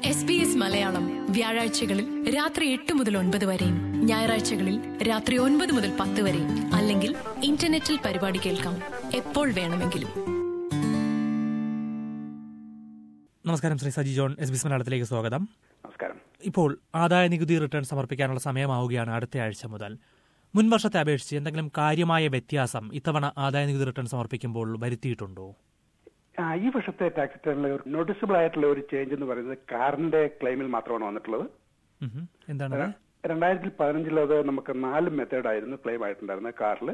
S B S Malayalam വ്യാഴാഴ്ചകളിൽ രാത്രി എട്ട് മുതൽ ഒൻപത് വരെയും ഞായറാഴ്ചകളിൽ രാത്രി ഒൻപത് മുതൽ പത്ത് വരെയും അല്ലെങ്കിൽ ഇന്റർനെറ്റിൽ പരിപാടി കേൾക്കാം എപ്പോൾ വേണമെങ്കിലും നമസ്കാരം ശ്രീ സജി ജോൺ എസ് ബിസ് മലയാളത്തിലേക്ക് സ്വാഗതം നമസ്കാരം ഇപ്പോൾ ആദായ നികുതി റിട്ടേൺ സമർപ്പിക്കാനുള്ള സമയമാവുകയാണ് അടുത്ത ആഴ്ച മുതൽ മുൻ വർഷത്തെ അപേക്ഷിച്ച് എന്തെങ്കിലും കാര്യമായ വ്യത്യാസം ഇത്തവണ ആദായ നികുതി റിട്ടേൺ സമർപ്പിക്കുമ്പോൾ വരുത്തിയിട്ടുണ്ടോ ആ, ഈ വർഷത്തെ ടാക്സ് റിട്ടേണിലെ ഒരു നോട്ടീസബിൾ ആയിട്ടുള്ള ഒരു ചേഞ്ച് എന്ന് പറയുന്നത് കാറിന്റെ ക്ലെയിമിൽ മാത്രമാണ് വന്നിട്ടുള്ളത് ഉഹും. എന്താണത് രണ്ടായിരത്തി പതിനഞ്ചിൽ അത് നമുക്ക് നാല് മെത്തേഡ് ആയിരുന്നു ക്ലെയിം ആയിട്ടുണ്ടായിരുന്നത് കാറിൽ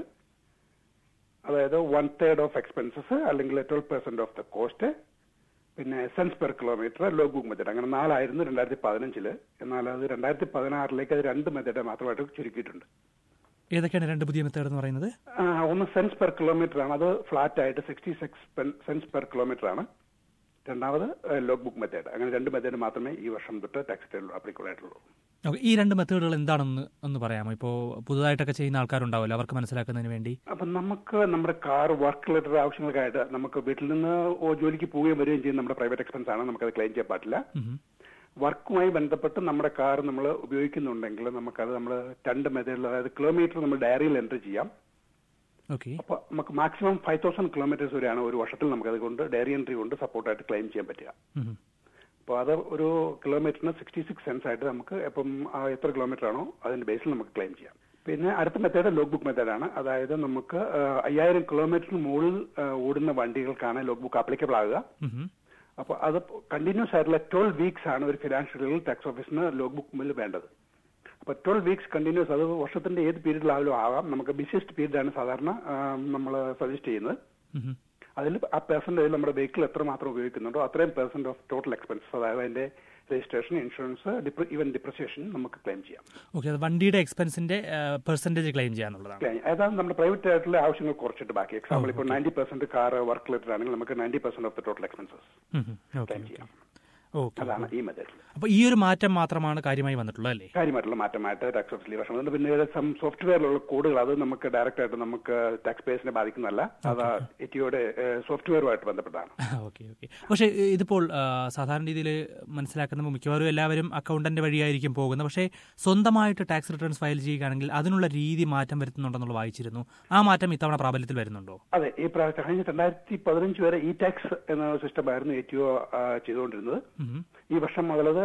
അതായത് വൺ തേർഡ് ഓഫ് എക്സ്പെൻസസ് അല്ലെങ്കിൽ twelve percent of the cost പിന്നെ cents per kilometre log book method അങ്ങനെ നാലായിരുന്നു രണ്ടായിരത്തി പതിനഞ്ചില് എന്നാൽ അത് രണ്ടായിരത്തി പതിനാറിലേക്ക് അത് രണ്ട് മെത്തേഡ് മാത്രമായിട്ട് ചുരുക്കിയിട്ടുണ്ട് ഏതൊക്കെയാണ് രണ്ട് പുതിയ മെത്തേഡ് എന്ന് പറയുന്നത് ആ, ഒന്ന് സെൻസ് പെർ കിലോമീറ്റർ ആണ് അത് ഫ്ലാറ്റ് ആയിട്ട് sixty six cents per kilometre ആണ് രണ്ടാമത് ലോഗ് ബുക്ക് മെത്തേഡ് അങ്ങനെ രണ്ട് മെത്തേഡ് മാത്രമേ ഈ വർഷം തൊട്ട് ടാക്സ് റിട്ടേൺ അപ്ലിക്കബിൾ ആയിട്ടുള്ളൂ ഓക്കെ ഈ രണ്ട് മെത്തേഡുകൾ എന്താണെന്ന് ഒന്ന് പറയാമോ ഇപ്പോൾ പുതുതായിട്ടൊക്കെ ചെയ്യുന്ന ആൾക്കാരുണ്ടാവുമല്ലോ അവർക്ക് മനസ്സിലാക്കുന്നതിന് വേണ്ടി അപ്പൊ നമുക്ക് നമ്മുടെ കാർ വർക്ക് റിലേറ്റഡ് ആവശ്യങ്ങൾക്കായിട്ട് നമുക്ക് വീട്ടിൽ നിന്ന് ഓ ജോലിക്ക് പോവുകയും വരികയും ചെയ്യുന്ന നമ്മുടെ പ്രൈവറ്റ് എക്സ്പെൻസ് ആണ് നമുക്കത് ക്ലെയിം ചെയ്യാൻ പാടില്ല ഉഹും. വർക്കുമായി ബന്ധപ്പെട്ട് നമ്മുടെ കാർ നമ്മൾ ഉപയോഗിക്കുന്നുണ്ടെങ്കിൽ നമുക്കത് നമ്മൾ രണ്ട് മെത്തേഡിൽ അതായത് കിലോമീറ്റർ നമ്മൾ ഡയറിയിൽ എൻട്രി ചെയ്യാം ഓക്കെ അപ്പൊ നമുക്ക് മാക്സിമം ഫൈവ് തൗസൻഡ് കിലോമീറ്റേഴ്സ് വരെയാണ് ഒരു വർഷത്തിൽ നമുക്ക് അത് കൊണ്ട് ഡയറി എൻട്രി കൊണ്ട് സപ്പോർട്ടായിട്ട് ക്ലെയിം ചെയ്യാൻ പറ്റുക ഉഹും. അപ്പോൾ അത് ഒരു കിലോമീറ്ററിന് സിക്സ്റ്റി സിക്സ് സെൻസ് ആയിട്ട് നമുക്ക് ഇപ്പം ആ എത്ര കിലോമീറ്റർ ആണോ അതിന്റെ ബേസിൽ നമുക്ക് ക്ലെയിം ചെയ്യാം പിന്നെ അടുത്ത മെത്തേഡ് ലോഗ് ബുക്ക് മെത്തേഡാണ് അതായത് നമുക്ക് ആ, അയ്യായിരം കിലോമീറ്ററിന് മുകളിൽ ആ, ഓടുന്ന വണ്ടികൾക്കാണ് ലോഗ് ബുക്ക് ആപ്ലിക്കബിൾ ആകുക ഉഹും. അപ്പോൾ അത് കണ്ടിന്യൂസ് ആയിട്ടുള്ള ട്വൽവ് വീക്സ് ആണ് ഒരു ഫിനാൻഷ്യൽ ഇയറിൽ ടാക്സ് ഓഫീസിന് ലോഗ് ബുക്ക് മുന്നിൽ വേണ്ടത് അപ്പൊ ട്വൽവ് വീക്സ് കണ്ടിന്യൂസ് അത് വർഷത്തിന്റെ ഏത് പീരീഡിലായാലും ആവാം നമുക്ക് ബിസിയസ്റ്റ് പീരീഡ് ആണ് സാധാരണ നമ്മൾ സജസ്റ്റ് ചെയ്യുന്നത് ഉഹും. അതിൽ ആ പെർസെന്റേജ് നമ്മുടെ വെഹിക്കിൾ എത്രമാത്രം ഉപയോഗിക്കുന്നുണ്ടോ അത്രയും പെർസെന്റ് ഓഫ് ടോട്ടൽ എക്സ്പെൻസസ് അതായത് അതിന്റെ രജിസ്ട്രേഷൻ ഇൻഷുറൻസ് ഈവൻ ഡിപ്രിസിയേഷൻ നമുക്ക് ക്ലെയിം ചെയ്യാം ഓക്കെ അത് വണ്ടിയുടെ എക്സ്പെൻസിന്റെ പെർസെന്റേജ് ക്ലെയിം ചെയ്യാന്നുള്ളതാണ് ക്ലെയിം അതായത് നമ്മുടെ പ്രൈവറ്റ് ആയിട്ടുള്ള ആവശ്യങ്ങൾ കുറച്ചിട്ട് ബാക്കി എക്സാമ്പിൾ ഇപ്പോൾ ninety percent car work related ആണെങ്കിൽ നമുക്ക് ninety percent of the total expenses ഉഹും. ഓക്കെ ക്ലെയിം ചെയ്യാം ഓക്കെ അതാണ് ഈ മെത്തേഡിൽ അപ്പൊ ഈ ഒരു മാറ്റം മാത്രമാണ് കാര്യമായി വന്നിട്ടുള്ളത് അല്ലേ കാര്യമായിട്ടുള്ള മാറ്റമായിട്ട് ടാക്സ് ഓഫീസിൽ ഈ വർഷം വന്നിട്ട് പിന്നെ സം സോഫ്റ്റ്വെയറിലുള്ള കോഡുകൾ അത് നമുക്ക് ഡയറക്റ്റ് ആയിട്ട് നമുക്ക് ടാക്സ് പേഴ്സിനെ ബാധിക്കുന്നതല്ല അത് എറ്റിയുടെ സോഫ്റ്റ്വെയറുമായിട്ട് ബന്ധപ്പെട്ടതാണ് ഓക്കെ ഓക്കെ പക്ഷേ ഇതിപ്പോൾ ആ, സാധാരണ രീതിയിൽ മനസ്സിലാക്കുന്ന മിക്കവാറും എല്ലാവരും അക്കൗണ്ടന്റ് വഴിയായിരിക്കും പോകുന്നത് പക്ഷേ സ്വന്തമായിട്ട് ടാക്സ് റിട്ടേൺസ് ഫയൽ ചെയ്യുകയാണെങ്കിൽ അതിനുള്ള രീതി മാറ്റം വരുത്തുന്നുണ്ടെന്നുള്ള വായിച്ചിരുന്നു ആ മാറ്റം ഇത്തവണ പ്രാബല്യത്തിൽ വരുന്നുണ്ടോ അതെ ഈ പ്രാവശ്യം കഴിഞ്ഞ രണ്ടായിരത്തി പതിനഞ്ച് വരെ ഇ ടാക്സ് എന്ന സിസ്റ്റമായിരുന്നു എറ്റിഒ ചെയ്തുകൊണ്ടിരുന്നത് ഉം. ഈ വർഷം മുതലത്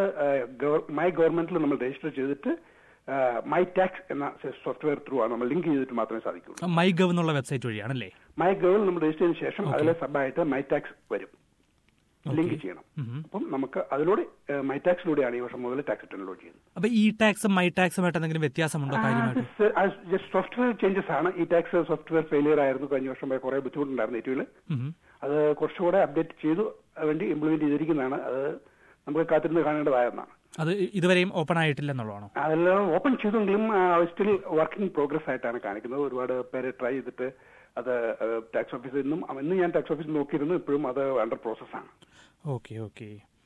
മൈ ഗവൺമെന്റിൽ നമ്മൾ രജിസ്റ്റർ ചെയ്തിട്ട് മൈ ടാക്സ് എന്ന സോഫ്റ്റ്വെയർ ത്രൂ ആണ് നമ്മൾ ലിങ്ക് ചെയ്തിട്ട് മാത്രമേ സാധിക്കുള്ളൂ മൈ ഗവ് എന്നുള്ള വെബ്സൈറ്റ് വഴിയാണല്ലേ മൈ ഗവൺ നമ്മൾ രജിസ്റ്റർ ചെയ്തതിനു ശേഷം അതിലെ സബായിട്ട് മൈ ടാക്സ് വരും ലിങ്ക് ചെയ്യണം ഉം. അപ്പം നമുക്ക് അതിലൂടെ മൈ ടാക്സിലൂടെയാണ് ഈ വർഷം മുതൽ ടാക്സ് റിട്ടേൺ ലോഡ് ചെയ്യുന്നത് അപ്പൊ ഈ ടാക്സും മൈ ടാക്സുമായിട്ട് എന്തെങ്കിലും വ്യത്യാസമുണ്ടോ കാര്യമായിട്ട് സോഫ്റ്റ്വെയർ ചേഞ്ചസ് ആണ് ഈ ടാക്സ് സോഫ്റ്റ്വെയർ ഫെയിലിയർ ആയിരുന്നു കഴിഞ്ഞ വർഷം വരെ കുറെ ബുദ്ധിമുട്ടുണ്ടായിരുന്നു ഏറ്റവും ഉം. അത് കുറച്ചുകൂടെ അപ്ഡേറ്റ് ചെയ്തു വേണ്ടി ഇംപ്ലിമെന്റ് ചെയ്തിരിക്കുന്നതാണ് അത് നമുക്ക് കാത്തിരുന്ന് കാണേണ്ടതായെന്നാണ് അത് ഇതുവരെയും ഓപ്പൺ ആയിട്ടില്ല എന്നുള്ളതാണോ അതെല്ലാം ഓപ്പൺ ചെയ്തെങ്കിലും സ്റ്റിൽ വർക്കിംഗ് പ്രോഗ്രസ് ആയിട്ടാണ് കാണിക്കുന്നത് ഒരുപാട് പേര് ട്രൈ ചെയ്തിട്ട് അത് ടാക്സ് ഓഫീസിൽ നിന്നും ഇന്ന് ഞാൻ ടാക്സ് ഓഫീസിൽ നോക്കിയിരുന്നു ഇപ്പോഴും അത് അണ്ടർ പ്രോസസ്സാണ് ഓക്കെ ഓക്കെ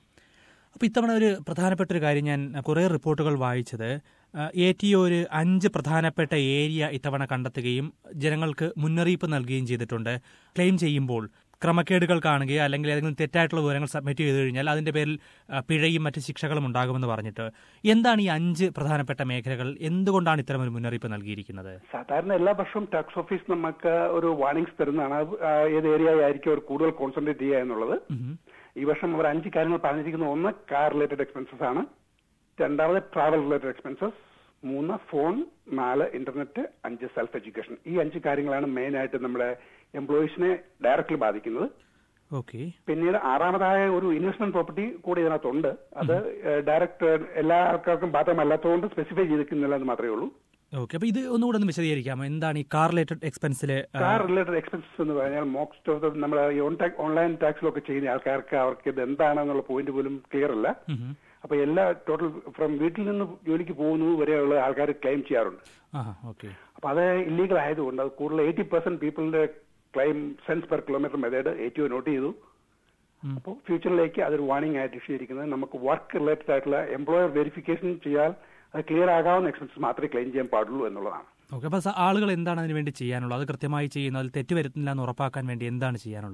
അപ്പോൾ ഇത്തവണ ഒരു പ്രധാനപ്പെട്ട ഒരു കാര്യം ഞാൻ കുറേ റിപ്പോർട്ടുകൾ വായിച്ചത് എ ടി ഒ ഒരു അഞ്ച് പ്രധാനപ്പെട്ട ഏരിയ ഇത്തവണ കണ്ടെത്തുകയും ജനങ്ങൾക്ക് മുന്നറിയിപ്പ് നൽകുകയും ചെയ്തിട്ടുണ്ട് ക്ലെയിം ചെയ്യുമ്പോൾ ക്രമക്കേടുകൾ കാണുകയോ അല്ലെങ്കിൽ ഏതെങ്കിലും തെറ്റായിട്ടുള്ള വിവരങ്ങൾ സബ്മിറ്റ് ചെയ്തു കഴിഞ്ഞാൽ അതിന്റെ പേരിൽ ആ, പിഴയും മറ്റ് ശിക്ഷകളും ഉണ്ടാകുമെന്ന് പറഞ്ഞിട്ട് എന്താണ് ഈ അഞ്ച് പ്രധാനപ്പെട്ട മേഖലകൾ എന്തുകൊണ്ടാണ് ഇത്തരം ഒരു മുന്നറിയിപ്പ് നൽകിയിരിക്കുന്നത് സാധാരണ എല്ലാ വർഷവും ടാക്സ് ഓഫീസ് നമുക്ക് ഒരു വാർണിംഗ്സ് തരുന്നതാണ് അത് ആ, ഏത് ഏരിയ ആയിരിക്കും അവർ കൂടുതൽ കോൺസെൻട്രേറ്റ് ചെയ്യുക എന്നുള്ളത് ഉം. ഈ വർഷം അവർ അഞ്ച് കാര്യങ്ങൾ പറഞ്ഞിരിക്കുന്നത് ഒന്ന് കാർ റിലേറ്റഡ് എക്സ്പെൻസസ് ആണ് രണ്ടാമത് ട്രാവൽ റിലേറ്റഡ് എക്സ്പെൻസസ് മൂന്ന് ഫോൺ നാല് ഇന്റർനെറ്റ് അഞ്ച് സെൽഫ് എഡ്യൂക്കേഷൻ ഈ അഞ്ച് കാര്യങ്ങളാണ് മെയിൻ ആയിട്ട് നമ്മുടെ എംപ്ലോയീസിനെ ഡയറക്റ്റ്ലി ബാധിക്കുന്നത് ഓക്കെ പിന്നീട് ആറാമതായ ഒരു ഇൻവെസ്റ്റ്മെന്റ് പ്രോപ്പർട്ടി കൂടി ഇതിനകത്തുണ്ട് അത് ഡയറക്റ്റ് എല്ലാ ആൾക്കാർക്കും ബാധകമല്ലാത്തതുകൊണ്ട് സ്പെസിഫൈ ചെയ്തിരിക്കുന്നില്ല എന്ന് മാത്രമേ ഉള്ളൂ ഓക്കെ അപ്പൊ ഇത് ഒന്നുകൂടെ ഒന്ന് വിശദീകരിക്കാമോ എന്താണ് ഈ കാർ റിലേറ്റഡ് എക്സ്പെൻസില് കാർ റിലേറ്റഡ് എക്സ്പെൻസസ് എന്ന് പറഞ്ഞാൽ മോസ്റ്റ് ഓഫ് ദ നമ്മൾ ഈ ഓൺലൈൻ ടാക്സിലൊക്കെ ചെയ്യുന്ന ആൾക്കാർക്ക് അവർക്ക് ഇത് എന്താണെന്നുള്ള പോയിന്റ് പോലും ക്ലിയർ അല്ല അപ്പൊ എല്ലാ ടോട്ടൽ ഫ്രം വീട്ടിൽ നിന്ന് ജോലിക്ക് പോകുന്നത് വരെയുള്ള ആൾക്കാർ ക്ലെയിം ചെയ്യാറുണ്ട് ആ ഓക്കെ അപ്പൊ അത് ഇല്ലീഗൽ ആയതുകൊണ്ട് അത് കൂടുതൽ എയ്റ്റി പെർസെന്റ് പീപ്പിളിന്റെ claim cents per kilometre method ഏറ്റവും നോട്ട് ചെയ്തു ഉം. അപ്പോൾ ഫ്യൂച്ചറിലേക്ക് അതൊരു വാർണിംഗ് ആയിട്ട് ഇഷ്യൂ ചെയ്തിരിക്കുന്നത് നമുക്ക് വർക്ക് റിലേറ്റഡ് ആയിട്ടുള്ള എംപ്ലോയർ വെരിഫിക്കേഷൻ ചെയ്യാൻ അത് ക്ലിയർ ആകാവുന്ന എക്സ്പെൻസസ് മാത്രമേ ക്ലെയിം ചെയ്യാൻ പാടുള്ളൂ എന്നുള്ളതാണ് ഓക്കെ അപ്പൊ സ- ആളുകൾ എന്താണ് അതിന് വേണ്ടി ചെയ്യാനുള്ളത് അത് കൃത്യമായി ചെയ്യുന്നു അതിൽ തെറ്റ് വരുന്നില്ല എന്ന് ഉറപ്പാക്കാൻ വേണ്ടി എന്താണ് ചെയ്യാനുള്ളത്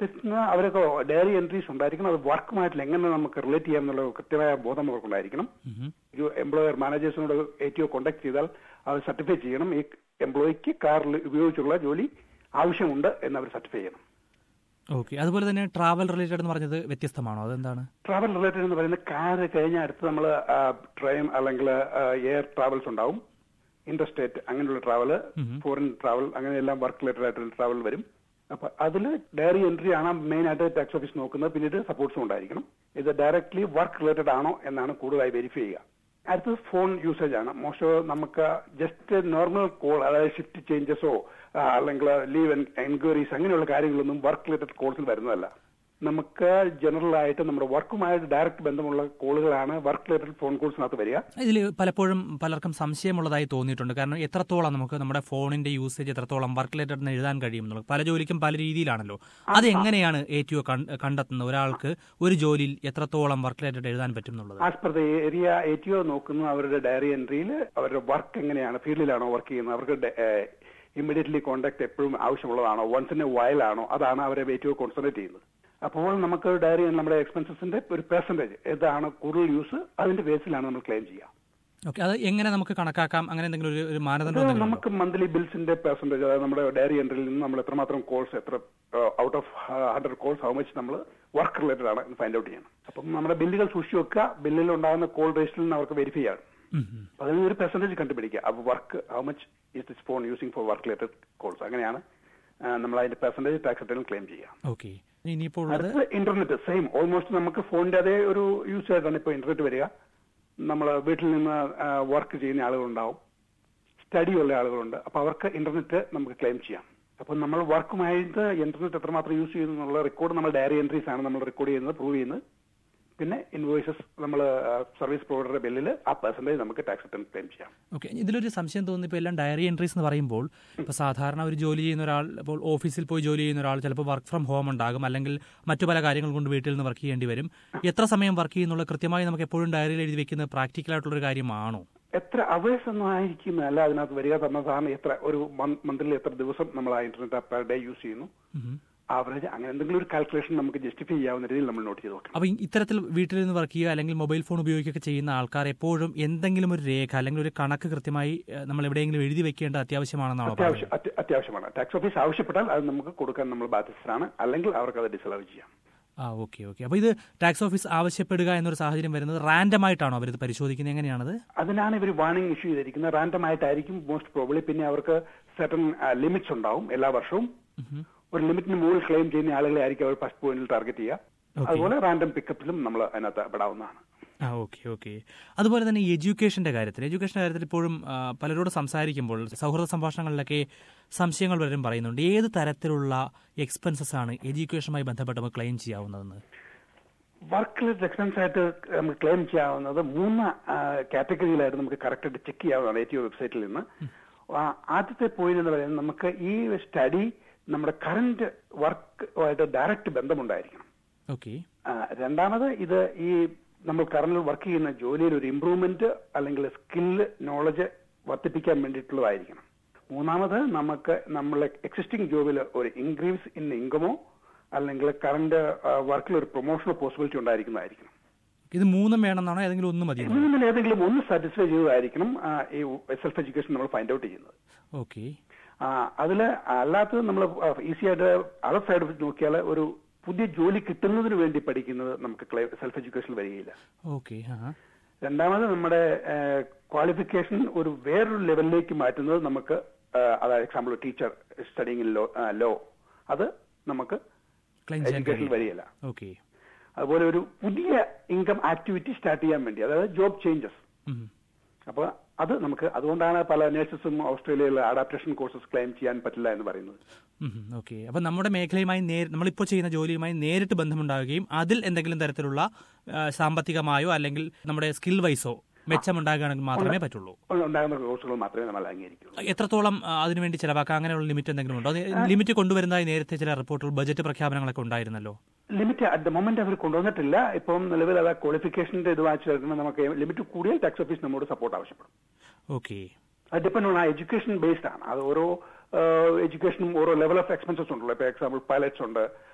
തെറ്റുന്ന അവരൊക്കെ ഡയറി എൻട്രീസ് ഉണ്ടായിരിക്കണം അത് വർക്കുമായിട്ടില്ല എങ്ങനെ നമുക്ക് റിലേറ്റ് ചെയ്യാം എന്നുള്ള കൃത്യമായ ബോധം അവർക്കുണ്ടായിരിക്കണം ഒരു എംപ്ലോയർ മാനേജേഴ്സിനോട് എ ടി ഒ കോണ്ടാക്ട് ചെയ്താൽ അവർ സർട്ടിഫൈ ചെയ്യണം ഈ എംപ്ലോയിക്ക് കാറിൽ ഉപയോഗിച്ചുള്ള ജോലി ആവശ്യമുണ്ട് എന്ന് അവർ സർട്ടിഫൈ ചെയ്യണം ഓക്കെ അതുപോലെ തന്നെ ട്രാവൽ റിലേറ്റഡ് എന്ന് പറഞ്ഞത് വ്യത്യസ്തമാണോ അതെന്താണ് ട്രാവൽ റിലേറ്റഡ് എന്ന് പറയുന്നത് കാറ് കഴിഞ്ഞ അടുത്ത് നമ്മൾ ട്രെയിൻ അല്ലെങ്കിൽ എയർ ട്രാവൽസ് ഉണ്ടാവും ഇന്റർസ്റ്റേറ്റ് അങ്ങനെയുള്ള ട്രാവൽ ഫോറിൻ ട്രാവൽ അങ്ങനെയെല്ലാം വർക്ക് റിലേറ്റഡ് ആയിട്ടുള്ള ട്രാവൽ വരും അപ്പൊ അതിൽ ഡയറി എൻട്രി ആണ് മെയിൻ ആയിട്ട് ടാക്സ് ഓഫീസ് നോക്കുന്നത് പിന്നീട് സപ്പോർട്ട്സും ഉണ്ടായിരിക്കണം ഇത് ഡയറക്ട്ലി വർക്ക് റിലേറ്റഡ് ആണോ എന്നാണ് കൂടുതലായി വെരിഫൈ ചെയ്യുക അടുത്തത് ഫോൺ യൂസേജ് ആണ് മോസ്റ്റ് നമുക്ക് ജസ്റ്റ് നോർമൽ കോൾ അതായത് ഷിഫ്റ്റ് ചേഞ്ചസോ അല്ലെങ്കിൽ ലീവ് എൻക്വയറീസ് അങ്ങനെയുള്ള കാര്യങ്ങളൊന്നും വർക്ക് റിലേറ്റഡ് കോൾസിൽ വരുന്നതല്ല നമുക്ക് ജനറൽ ആയിട്ട് നമ്മുടെ വർക്കുമായിട്ട് ഡയറക്റ്റ് ബന്ധമുള്ള കോളുകളാണ് വർക്ക് റിലേറ്റഡ് ഫോൺ കോൾസിനകത്ത് വരിക ഇതിൽ പലപ്പോഴും പലർക്കും സംശയമുള്ളതായി തോന്നിയിട്ടുണ്ട് കാരണം എത്രത്തോളം നമുക്ക് നമ്മുടെ ഫോണിന്റെ യൂസേജ് എത്രത്തോളം വർക്ക് റിലേറ്റഡ് എന്ന് എഴുതാൻ കഴിയും എന്നുള്ളത് പല ജോലിക്കും പല രീതിയിലാണല്ലോ അത് എങ്ങനെയാണ് എ ടി ഒ കണ്ടെത്തുന്നത് ഒരാൾക്ക് ഒരു ജോലിയിൽ എത്രത്തോളം വർക്ക് റിലേറ്റഡ് എഴുതാൻ പറ്റും എന്നുള്ളത് as per the area A T O നോക്കുന്നു അവരുടെ ഡയറി എൻട്രിയിൽ അവരുടെ വർക്ക് എങ്ങനെയാണ് ഫീൽഡിലാണോ വർക്ക് ചെയ്യുന്നത് അവർക്ക് ഇമ്മീഡിയറ്റ്ലി കോണ്ടാക്ട് എപ്പോഴും ആവശ്യമുള്ളതാണോ വൺസ് ഇൻ എ വയലാണോ അതാണ് അവരെ എ ടി ഒ കോൺസെൻട്രേറ്റ് ചെയ്യുന്നത് അപ്പോൾ നമുക്ക് ഡയറി നമ്മുടെ എക്സ്പെൻസസിന്റെ ഒരു പെർസെന്റേജ് ഏതാണ് കൂടുതൽ യൂസ് അതിന്റെ ബേസിലാണ് നമ്മൾ ക്ലെയിം ചെയ്യുക ഓക്കെ അത് എങ്ങനെ നമുക്ക് കണക്കാക്കാം അങ്ങനെ എന്തെങ്കിലും ഒരു- ഒരു മാനദണ്ഡം എന്തെങ്കിലും ഉണ്ടോ? നമുക്ക് മന്ത്ലി ബിൽസിന്റെ പെർസെന്റേജ് അതായത് നമ്മുടെ ഡയറി എൻട്രിയിൽ നിന്ന് നമ്മൾ എത്രമാത്രം കോൾസ് എത്ര out of hundred calls how much നമ്മൾ വർക്ക് റിലേറ്റഡ് ആണ് ഫൈൻഡ് ഔട്ട് ചെയ്യണം അപ്പം നമ്മുടെ ബില്ലുകൾ സൂക്ഷിച്ചു വെക്കുക ബില്ലിൽ ഉണ്ടാകുന്ന കോൾ രജിസ്റ്ററിൽ നിന്ന് അവർക്ക് വെരിഫൈ ചെയ്യണം ഉം, ഉം. അപ്പൊ അതിൽ നിന്ന് ഒരു പെർസെന്റേജ് കണ്ടുപിടിക്കുക അപ്പോൾ work how much is this phone using for work related calls അങ്ങനെയാണ് ആ, നമ്മൾ അതിന്റെ പെർസെന്റേജ് ടാക്സ് റിട്ടേൺ ക്ലെയിം ചെയ്യുക ഓക്കെ ഇനിയിപ്പോൾ ഉള്ളത് അടുത്ത് ഇന്റർനെറ്റ് സെയിം ഓൾമോസ്റ്റ് നമുക്ക് ഫോണിന്റെ അതേ ഒരു യൂസ് ആയിട്ടാണ് ഇപ്പോൾ ഇന്റർനെറ്റ് വരിക നമ്മൾ വീട്ടിൽ നിന്ന് വർക്ക് ചെയ്യുന്ന ആളുകളുണ്ടാവും സ്റ്റഡി ഉള്ള ആളുകളുണ്ട് അപ്പൊ അവർക്ക് ഇന്റർനെറ്റ് നമുക്ക് ക്ലെയിം ചെയ്യാം അപ്പൊ നമ്മൾ വർക്കുമായിട്ട് ഇന്റർനെറ്റ് എത്രമാത്രം യൂസ് ചെയ്യുന്നു എന്നുള്ള റെക്കോർഡ് നമ്മൾ ഡയറി എൻട്രീസ് ആണ് നമ്മൾ റെക്കോർഡ് ചെയ്യുന്നത് പ്രൂവ് ചെയ്യുന്നത് പിന്നെ ഇൻവോയ്സസ് നമ്മൾ സർവീസ് പ്രൊവൈഡറുടെ ബില്ലിൽ ആ പെർസെന്റേജ് നമുക്ക് ടാക്സ് റിട്ടേൺ ക്ലെയിം ചെയ്യാം ഓക്കെ ഇതിലൊരു സംശയം തോന്നുന്നു ഇപ്പോൾ എല്ലാം ഡയറി എൻട്രീസ് എന്ന് പറയുമ്പോൾ ഇപ്പോൾ സാധാരണ ഒരു ജോലി ചെയ്യുന്ന ഒരാൾ ഇപ്പോൾ ഓഫീസിൽ പോയി ജോലി ചെയ്യുന്ന ഒരാൾ ചിലപ്പോൾ വർക്ക് ഫ്രം ഹോം ഉണ്ടാകും അല്ലെങ്കിൽ മറ്റു പല കാര്യങ്ങൾ കൊണ്ട് വീട്ടിൽ നിന്ന് വർക്ക് ചെയ്യേണ്ടി വരും എത്ര സമയം വർക്ക് ചെയ്യുന്നുള്ള കൃത്യമായി നമുക്ക് എപ്പോഴും ഡയറിയിൽ എഴുതി വെക്കുന്നത് പ്രാക്ടിക്കൽ ആയിട്ടുള്ള ഒരു കാര്യമാണോ എത്ര അവേഴ്സ് ഒന്നും ആയിരിക്കുന്നല്ല അതിനകത്ത് വരിക തന്നെ സാറിന് എത്ര ഒരു മന്തിൽ എത്ര ദിവസം നമ്മൾ ആ ഇന്റർനെറ്റ് പെർ ഡേ യൂസ് ചെയ്യുന്നു ഉം. ആവറേജ് അങ്ങനെ എന്തെങ്കിലും ഒരു കാൽക്കുലേഷൻ നമുക്ക് ജസ്റ്റിഫൈ ചെയ്യാവുന്ന രീതിയിൽ നമ്മൾ നോട്ട് ചെയ്ത് നോക്കണം അപ്പോൾ ഈ ഇത്തരത്തിൽ വീട്ടിൽ നിന്ന് വർക്ക് ചെയ്യുക അല്ലെങ്കിൽ മൊബൈൽ ഫോൺ ഉപയോഗിക്കുകയൊക്കെ ചെയ്യുന്ന ആൾക്കാർ എപ്പോഴും എന്തെങ്കിലും ഒരു രേഖ അല്ലെങ്കിൽ ഒരു കണക്ക് കൃത്യമായി ഏഹ്, നമ്മൾ എവിടെയെങ്കിലും എഴുതി വെക്കേണ്ടത് അത്യാവശ്യമാണെന്നാണോ പറയുന്നത് അത്യാവശ്യം അത്യ- അത്യാവശ്യമാണ് ടാക്സ് ഓഫീസ് ആവശ്യപ്പെട്ടാൽ അത് നമുക്ക് കൊടുക്കാൻ നമ്മൾ ബാധ്യസ്ഥരാണ് അല്ലെങ്കിൽ അവർക്ക് അത് ഡിസലവ് ചെയ്യാം ആ ഓക്കെ ഓക്കെ അപ്പോൾ ഇത് ടാക്സ് ഓഫീസ് ആവശ്യപ്പെടുക എന്നൊരു സാഹചര്യം വരുന്നത് റാൻഡം ആയിട്ടാണോ അവരിത് പരിശോധിക്കുന്നത് എങ്ങനെയാണത് അതിനാണ് ഇവർ വാർണിംഗ് ഇഷ്യൂ ചെയ്തിരിക്കുന്നത് റാൻഡം ആയിട്ടായിരിക്കും മോസ്റ്റ് പ്രോബ്ലി പിന്നെ അവർക്ക് സെർട്ടൺ ലിമിറ്റ്സ് ഉണ്ടാവും എല്ലാ വർഷവും ഒരു ലിമിറ്റിന് മുകളിൽ ക്ലെയിം ചെയ്യുന്ന ആളുകളെ ആയിരിക്കും അവർ ഫസ്റ്റ് പോയിന്റിൽ ടാർഗറ്റ് ചെയ്യുക അതുപോലെ റാൻഡം പിക്കപ്പിലും നമ്മൾ അതിനകത്ത് പെടാവുന്നതാണ് ആ ഓക്കെ ഓക്കെ അതുപോലെ തന്നെ ഈ എഡ്യൂക്കേഷന്റെ കാര്യത്തിൽ എഡ്യൂക്കേഷന്റെ കാര്യത്തിൽ ഇപ്പോഴും ആ, പലരോട് സംസാരിക്കുമ്പോൾ സൗഹൃദ സംഭാഷണങ്ങളിലൊക്കെ സംശയങ്ങൾ പലരും പറയുന്നുണ്ട് ഏത് തരത്തിലുള്ള എക്സ്പെൻസസ് ആണ് എഡ്യൂക്കേഷനുമായി ബന്ധപ്പെട്ട് നമുക്ക് ക്ലെയിം ചെയ്യാവുന്നതെന്ന് വർക്ക് റിലേറ്റഡ് എക്സ്പെൻസ് ആയിട്ട് നമുക്ക് ക്ലെയിം ചെയ്യാവുന്നത് മൂന്ന് കാറ്റഗറിയിലായിട്ട് നമുക്ക് കറക്റ്റ് ആയിട്ട് ചെക്ക് ചെയ്യാവുന്നതാണ് എ ടി ഒ വെബ്സൈറ്റിൽ നിന്ന് ആ, ആദ്യത്തെ പോയിന്റ് എന്ന് പറയുന്നത് നമുക്ക് ഈ സ്റ്റഡി നമ്മുടെ കറന്റ് വർക്കുമായിട്ട് ഡയറക്റ്റ് ബന്ധമുണ്ടായിരിക്കണം ഓക്കെ ആ, രണ്ടാമത് ഇത് ഈ നമ്മൾ കറന്റ് വർക്ക് ചെയ്യുന്ന ജോലിയിൽ ഒരു ഇംപ്രൂവ്മെന്റ് അല്ലെങ്കിൽ സ്കില്ല് നോളജ് വർദ്ധിപ്പിക്കാൻ വേണ്ടിയിട്ടുള്ളതായിരിക്കണം മൂന്നാമത് നമുക്ക് നമ്മളെ എക്സിസ്റ്റിംഗ് ജോബിൽ ഒരു ഇൻക്രീസ് ഇൻ ഇൻകമോ അല്ലെങ്കിൽ കറന്റ് വർക്കിൽ ഒരു പ്രൊമോഷനോ പോസിബിലിറ്റി ഉണ്ടായിരിക്കുന്നതായിരിക്കണം ഇത് മൂന്നും വേണമെന്നാണോ ഏതെങ്കിലും ഒന്ന് മതി ഇതിൽ ഏതെങ്കിലും ഒന്ന് സാറ്റിസ്ഫൈ ചെയ്തതായിരിക്കണം ആ, ഈ സെൽഫ് എഡ്യൂക്കേഷൻ നമ്മൾ ഫൈൻഡ് ഔട്ട് ചെയ്യുന്നത് ഓക്കെ ആ, അതില് അല്ലാത്തത് നമ്മൾ ഈസി ആയിട്ട് അതർ സൈഡ് വെച്ച് നോക്കിയാൽ ഒരു പുതിയ ജോലി കിട്ടുന്നതിന് വേണ്ടി പഠിക്കുന്നത് നമുക്ക് സെൽഫ് എഡ്യൂക്കേഷൻ വരികയില്ല ഓക്കെ ആ രണ്ടാമത് നമ്മുടെ ക്വാളിഫിക്കേഷൻ ഒരു വേറൊരു ലെവലിലേക്ക് മാറ്റുന്നത് നമുക്ക് ആ, അതായത് example teacher studying in law law അത് നമുക്ക് ക്ലെയിം ചെയ്യാൻ എഡ്യൂക്കേഷൻ കഴിയും വരികയില്ല ഓക്കെ അതുപോലെ ഒരു പുതിയ ഇൻകം ആക്ടിവിറ്റി സ്റ്റാർട്ട് ചെയ്യാൻ വേണ്ടി അതായത് ജോബ് ചേഞ്ചസ് അപ്പൊ അത് നമുക്ക് അതുകൊണ്ടാണ് പല നേഴ്സസും ഓസ്ട്രേലിയയിൽ അഡാപ്റ്റേഷൻ കോഴ്സസ് ക്ലെയിം ചെയ്യാൻ പറ്റില്ല എന്ന് പറയുന്നത് ഓക്കെ അപ്പൊ നമ്മുടെ മേഖലയുമായി നേരി നമ്മളിപ്പോൾ ചെയ്യുന്ന ജോലിയുമായി നേരിട്ട് ബന്ധമുണ്ടാവുകയും അതിൽ എന്തെങ്കിലും തരത്തിലുള്ള ആ, സാമ്പത്തികമായോ അല്ലെങ്കിൽ നമ്മുടെ സ്കിൽ വൈസോ മെച്ചമുണ്ടാകുകയാണെങ്കിൽ മാത്രമേ പറ്റുള്ളൂ ഉണ്ടാകുന്ന കോഴ്സുകൾ മാത്രമേ നമ്മൾ അംഗീകരിക്കുള്ളൂ എത്രത്തോളം ആ, അതിനുവേണ്ടി ചിലവാക്കാം അങ്ങനെയുള്ള ലിമിറ്റ് എന്തെങ്കിലും ഉണ്ടോ അത് ലിമിറ്റ് കൊണ്ടുവരുന്നതായി നേരത്തെ ചില റിപ്പോർട്ടുകൾ ബജറ്റ് പ്രഖ്യാപനങ്ങളൊക്കെ ഉണ്ടായിരുന്നല്ലോ ലിമിറ്റ് അറ്റ് ദ മൊമെന്റ് അവർ കൊണ്ടുവന്നിട്ടില്ല ഇപ്പം നിലവിൽ അത് ക്വാളിഫിക്കേഷന്റെ ഇത് വായിച്ചു നമുക്ക് ലിമിറ്റ് കൂടിയാൽ ടാക്സ് ഓഫീസ് നമ്മോട് സപ്പോർട്ട് ആവശ്യപ്പെടും ഓക്കെ അത് ഡിപ്പെൻഡ് ഓൺ ആ എഡ്യൂക്കേഷൻ ബേസ്ഡ് ആണ് അത് ഓരോ എഡ്യൂക്കേഷനും ഓരോ ലെവൽ ഓഫ് എക്സ്പെൻസസ് ഉണ്ടല്ലോ ഇപ്പൊ എക്സാമ്പിൾ പൈലറ്റ്സ് ഉണ്ട്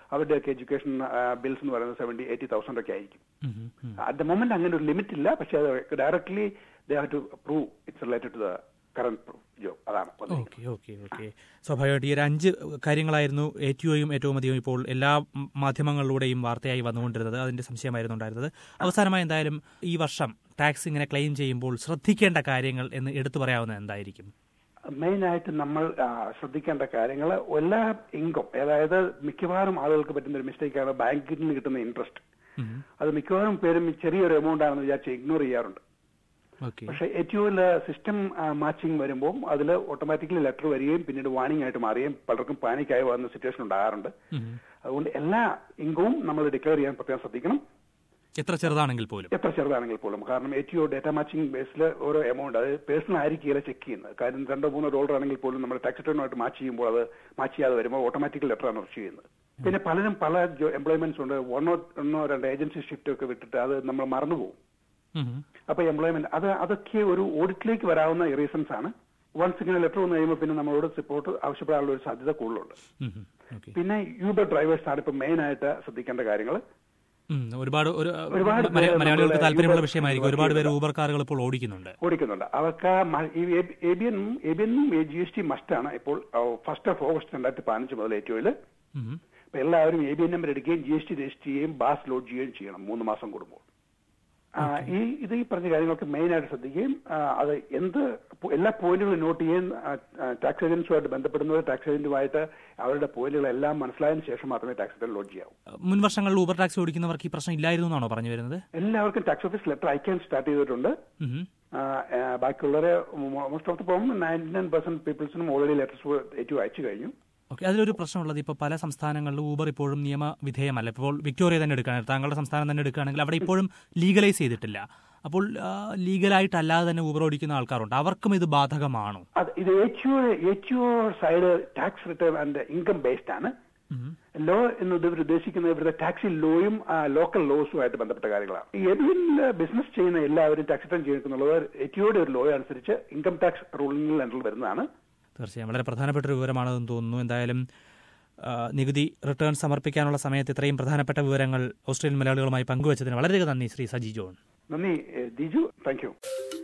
അവരുടെയൊക്കെ എഡ്യൂക്കേഷൻ ബിൽസ് എന്ന് പറയുന്നത് സെവന്റി എയ്റ്റി തൗസൻഡ് ഒക്കെ ആയിരിക്കും ഉം, ഉം, ഉം. അറ്റ് ദ മൊമെന്റ് അങ്ങനെ ഒരു ലിമിറ്റ് ഇല്ല പക്ഷെ അത് directly they have to prove it's related to the current job അതാണ് വന്നിരിക്കുന്നത്. ഓക്കെ ഓക്കെ ഓക്കെ സ്വാഭാവികമായിട്ട് ഈ ഒരു അഞ്ച് കാര്യങ്ങളായിരുന്നു ഏറ്റവും ഏറ്റവും അധികം ഇപ്പോൾ എല്ലാ ഉം, മാധ്യമങ്ങളിലൂടെയും വാർത്തയായി വന്നുകൊണ്ടിരുന്നത് അതിന്റെ സംശയമായിരുന്നു ഉണ്ടായിരുന്നത് അവസാനമായി എന്തായാലും ഈ വർഷം ടാക്സ് ഇങ്ങനെ ക്ലെയിം ചെയ്യുമ്പോൾ ശ്രദ്ധിക്കേണ്ട കാര്യങ്ങൾ എന്ന് എടുത്തു പറയാവുന്നത് എന്തായിരിക്കും മെയിൻ ആയിട്ട് നമ്മൾ ആ, ശ്രദ്ധിക്കേണ്ട കാര്യങ്ങൾ എല്ലാ ഇൻകം അതായത് മിക്കവാറും ആളുകൾക്ക് പറ്റുന്ന ഒരു മിസ്റ്റേക്കാണ് ബാങ്കിൽ നിന്ന് കിട്ടുന്ന ഇൻട്രസ്റ്റ് ഉം. അത് മിക്കവാറും പേരും ചെറിയൊരു എമൗണ്ട് ആണെന്ന് വിചാരിച്ച് ഇഗ്നോർ ചെയ്യാറുണ്ട് ഓക്കെ പക്ഷെ ഏറ്റവും സിസ്റ്റം മാച്ചിങ് വരുമ്പോൾ അതിൽ ഓട്ടോമാറ്റിക്കലി ലെറ്റർ വരികയും പിന്നീട് വാണിംഗ് ആയിട്ട് മാറുകയും പലർക്കും പാനിക്കായി വന്ന സിറ്റുവേഷൻ ഉണ്ടാകാറുണ്ട് ഉം. അതുകൊണ്ട് എല്ലാ ഇൻകവും നമ്മൾ ഡിക്ലെയർ ചെയ്യാൻ പ്രത്യേകം ശ്രദ്ധിക്കണം എത്ര ചെറുതാണെങ്കിൽ പോലും എത്ര ചെറുതാണെങ്കിൽ പോലും കാരണം എറ്റിയോ ഡേറ്റ മാച്ചിങ് ബേസിൽ ഓരോ എമൗണ്ട് അത് പേഴ്സണൽ ആയിരിക്കില്ല ചെക്ക് ചെയ്യുന്നത് കാര്യം രണ്ടോ മൂന്നോ ഡോളർ ആണെങ്കിൽ പോലും നമ്മൾ ടാക്സ് റിട്ടേണുമായിട്ട് മാച്ച് ചെയ്യുമ്പോൾ അത് മാച്ച് ചെയ്യാതെ വരുമ്പോൾ ഓട്ടോമാറ്റിക്കൽ ലെറ്റർ ആണ് റിസീവ് ചെയ്യുന്നത് പിന്നെ പലരും പല എംപ്ലോയ്മെന്റ്സ് ഉണ്ട് ഒന്നോ ഒന്നോ രണ്ട് ഏജൻസി ഷിഫ്റ്റ് ഒക്കെ വിട്ടിട്ട് അത് നമ്മൾ മറന്നുപോകും ഉം. അപ്പൊ എംപ്ലോയ്മെന്റ് അത് അതൊക്കെ ഒരു ഓഡിറ്റിലേക്ക് വരാവുന്ന റീസൺസ് ആണ് വൺസ് ഇങ്ങനെ ലെറ്റർ വന്നു കഴിയുമ്പോൾ പിന്നെ നമ്മളോട് റിപ്പോർട്ട് ആവശ്യപ്പെടാനുള്ള ഒരു സാധ്യത കൂടുതലുണ്ട് ഉം. ഉം. ഓക്കെ പിന്നെ യൂബർ ഡ്രൈവേഴ്സ് ആണ് ഇപ്പൊ മെയിൻ ആയിട്ട് ശ്രദ്ധിക്കേണ്ട കാര്യങ്ങൾ ഉം. ഒരുപാട് ഒരു ഒരുപാട് മല- പേര് മലയാളികൾക്ക് നമ്മള് താല്പര്യമുള്ള യൂബർ വിഷയമായിരിക്കും ഒരുപാട് പേര് ഊബർ കാറുകൾ ഇപ്പോൾ ഓടിക്കുന്നുണ്ട് ഓടിക്കുന്നുണ്ട് അവർക്ക് മ- ഈ എ ബി എനും എ ബി എനും ജി എസ് ടി മസ്റ്റാണ് ഇപ്പോൾ ഫസ്റ്റ് ഓഫ് ഓഗസ്റ്റ് രണ്ടായിരത്തി പതിനഞ്ച് മുതൽ ഏറ്റവും ഉം. ഇപ്പൊ എല്ലാവരും എ ബി എൻ നമ്പർ എടുക്കുകയും ജി എസ് ടി രജിസ്റ്റർ ചെയ്യുകയും ബാസ് ലോഡ് ചെയ്യുകയും ചെയ്യണം മൂന്ന് മാസം കൂടുമ്പോൾ ആ, ഈ ഇത് ഈ പറഞ്ഞ കാര്യങ്ങൾക്ക് മെയിൻ ആയിട്ട് ശ്രദ്ധിക്കുകയും ആ, അത് എന്ത് പോ- എല്ലാ പോയിന്റുകളും നോട്ട് ചെയ്യുകയും ടാക്സ് ഏജൻസുമായിട്ട് ബന്ധപ്പെടുന്നത് ടാക്സ് ഏജന്റുമായിട്ട് അവരുടെ പോയിന്റുകളെല്ലാം മനസ്സിലായതിനു ശേഷം മാത്രമേ ടാക്സ് റിട്ടേൺ ലോഡ് ചെയ്യാവൂ മുൻ വർഷങ്ങളിൽ ഊബർ ടാക്സി ഓടിക്കുന്നവർക്ക് ഈ പ്രശ്നം ഇല്ലായിരുന്നു എന്നാണോ പറഞ്ഞു വരുന്നത് എല്ലാവർക്കും ടാക്സ് ഓഫീസ് ലെറ്റർ അയക്കാൻ സ്റ്റാർട്ട് ചെയ്തിട്ടുണ്ട് ഉം. ആ, ആ, ബാക്കിയുള്ളവരെ മോസ്റ്റ് ഓഫ് ദ പോകും നയൻറ്റി നയൻ പെർസെന്റ് പീപ്പിൾസിനും ഓൾറെഡി ലെറ്റർസ് ഏറ്റവും അയച്ചു കഴിഞ്ഞു ഓക്കെ അതിലൊരു പ്രശ്നമുള്ളത് ഇപ്പോൾ പല സംസ്ഥാനങ്ങളിലും ഊബർ ഇപ്പോഴും നിയമവിധേയമല്ല ഇപ്പോൾ വിക്ടോറിയ തന്നെ എടുക്കുകയാണെങ്കിൽ താങ്കളുടെ സംസ്ഥാനം തന്നെ എടുക്കുകയാണെങ്കിൽ അവിടെ ഇപ്പോഴും ലീഗലൈസ് ചെയ്തിട്ടില്ല അപ്പോൾ ലീഗലായിട്ടല്ലാതെ തന്നെ ഊബർ ഓടിക്കുന്ന ആൾക്കാരുണ്ട് അവർക്കും ഇത് ബാധകമാണോ അത് ഇത് ഏറ്റവും ഏറ്റവും side tax return and income based ആണ് ലോ എന്നത് ഇവർ ഉദ്ദേശിക്കുന്നത് ഇവരുടെ ടാക്സി ലോയും ലോക്കൽ ലോസുമായിട്ട് ബന്ധപ്പെട്ട കാര്യങ്ങളാണ് ഈ എബിയിൽ ബിസിനസ് ചെയ്യുന്ന എല്ലാവരും ടാക്സ് റിട്ടേൺ ചെയ്യുന്നുള്ളത് എറ്റിയോടെ ഒരു ലോ അനുസരിച്ച് ഇൻകം ടാക്സ് റൂളിംഗിൽ അണ്ടർ വരുന്നതാണ് തീർച്ചയായും വളരെ പ്രധാനപ്പെട്ട ഒരു വിവരമാണെന്ന് തോന്നുന്നു എന്തായാലും ആ, നികുതി റിട്ടേൺ സമർപ്പിക്കാനുള്ള സമയത്ത് ഇത്രയും പ്രധാനപ്പെട്ട വിവരങ്ങൾ ഓസ്ട്രേലിയൻ മലയാളികളുമായി പങ്കുവച്ചതിന് വളരെയധികം നന്ദി ശ്രീ സജി ജോൺ നന്ദി ഏ, Diju thank you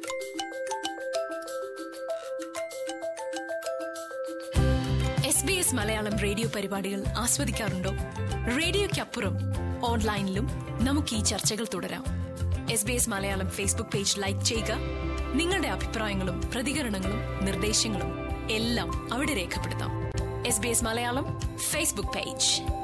S B S Malayalam radio പരിപാടികൾ ആസ്വദിക്കാറുണ്ടോ റേഡിയോയ്ക്കപ്പുറം ഓൺലൈനിലും നമുക്ക് ഈ ചർച്ചകൾ തുടരാം S B S Malayalam Facebook page like ചെയ്യുക നിങ്ങളുടെ അഭിപ്രായങ്ങളും പ്രതികരണങ്ങളും നിർദ്ദേശങ്ങളും എല്ലാം അവിടെ രേഖപ്പെടുത്താം S B S Malayalam Facebook page